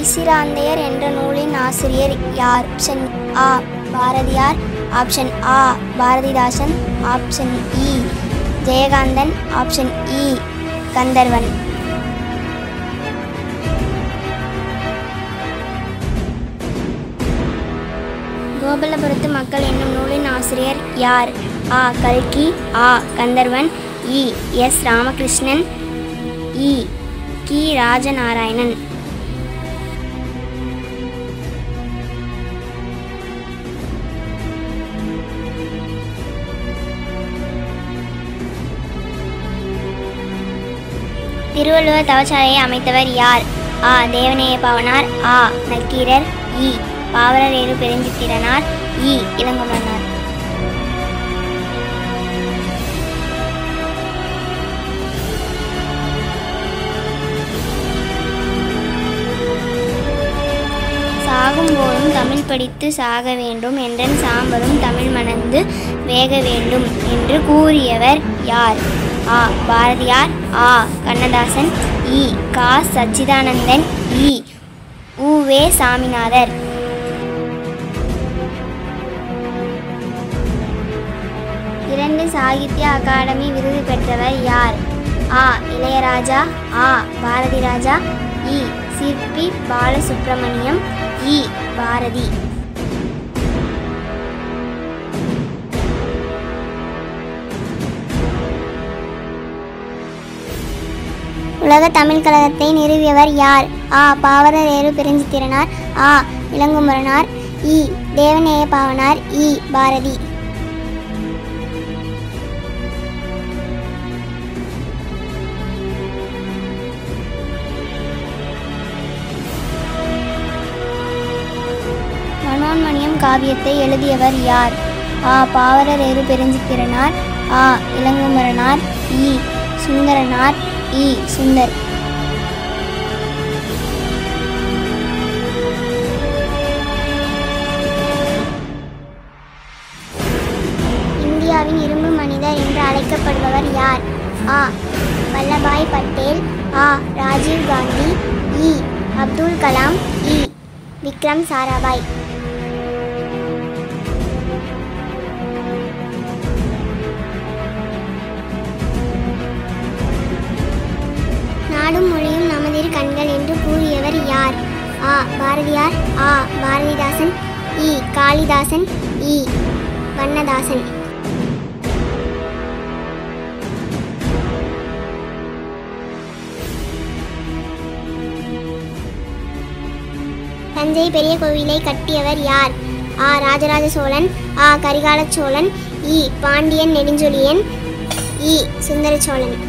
பிசிராந்தையர் என்ற நூலின் ஆசிரியர் யார் ஆப்ஷன் ஆ பாரதியார் ஆப்ஷன் ஆ பாரதிதாசன் ஆப்ஷன் இ ஜெயகாந்தன் ஆப்ஷன் இ கந்தர்வன் கோபலபுரத்து மக்கள் என்னும் நூலின் ஆசிரியர் யார் ஆ கல்கி ஆ கந்தர்வன் இ எஸ் ராமகிருஷ்ணன் இ கி ராஜநாராயணன் திருவள்ளுவர் தவச்சாலையை அமைத்தவர் யார் ஆ தேவநேய பாவனார் ஆ நக்கீரர் இ பாவரரேறு பெருஞ்சித்திரனார் இ இளங்குமரனார் சாகும்போதும் தமிழ் படித்து சாக வேண்டும் என்றன் சாம்பலும் தமிழ் மணந்து வேக வேண்டும் என்று கூறியவர் யார் ஆ பாரதியார் ஆ கண்ணதாசன் இ கா சச்சிதானந்தன் இ உவே சாமிநாதர் இரண்டு சாகித்ய அகாடமி விருது பெற்றவர் யார் ஆ இளையராஜா ஆ பாரதி ராஜா இ சிற்பி பாலசுப்ரமணியம் இ பாரதி உலக தமிழ் கழகத்தை நிறுவியவர் யார் ஆ பாவரரேறு பெருஞ்சித்திரனார் ஆ இளங்குமரனார் இ தேவநேய பாவனார் இ பாரதி மனோன்மணியம் காவியத்தை எழுதியவர் யார் ஆ பாவரரேறு பெருஞ்சித்திரனார் ஆ இளங்குமரனார் இ சுந்தரனார் இ சுந்தர் இந்தியாவின் இரும்பு மனிதர் என்று அழைக்கப்படுபவர் யார் ஆ வல்லபாய் பட்டேல் ஆ ராஜீவ் காந்தி இ அப்துல் கலாம் இ விக்ரம் சாராபாய் நாடும் மொழியும் நமதிரு கண்கள் என்று கூறியவர் யார் ஆ பாரதியார் ஆ பாரதிதாசன் இ காளிதாசன் இ வண்ணதாசன் தஞ்சை பெரிய கோவிலை கட்டியவர் யார் ஆ ராஜராஜ சோழன் ஆ கரிகால சோழன் இ பாண்டியன் நெடுஞ்சொலியன் இ சுந்தர சோழன்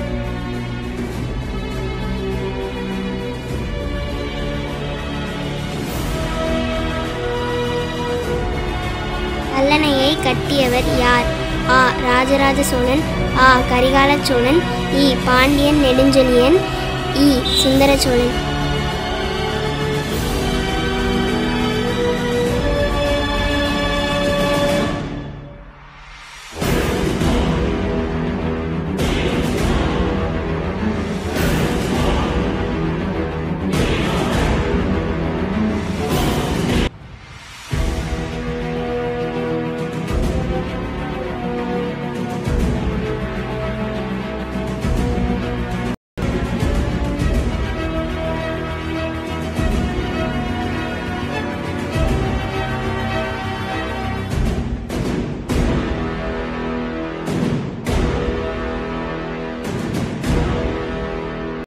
கல்லணையை கட்டியவர் யார் ஆ ராஜராஜ சோழன் ஆ கரிகால சோழன் இ பாண்டியன் நெடுஞ்செழியன் இ சுந்தர சோழன்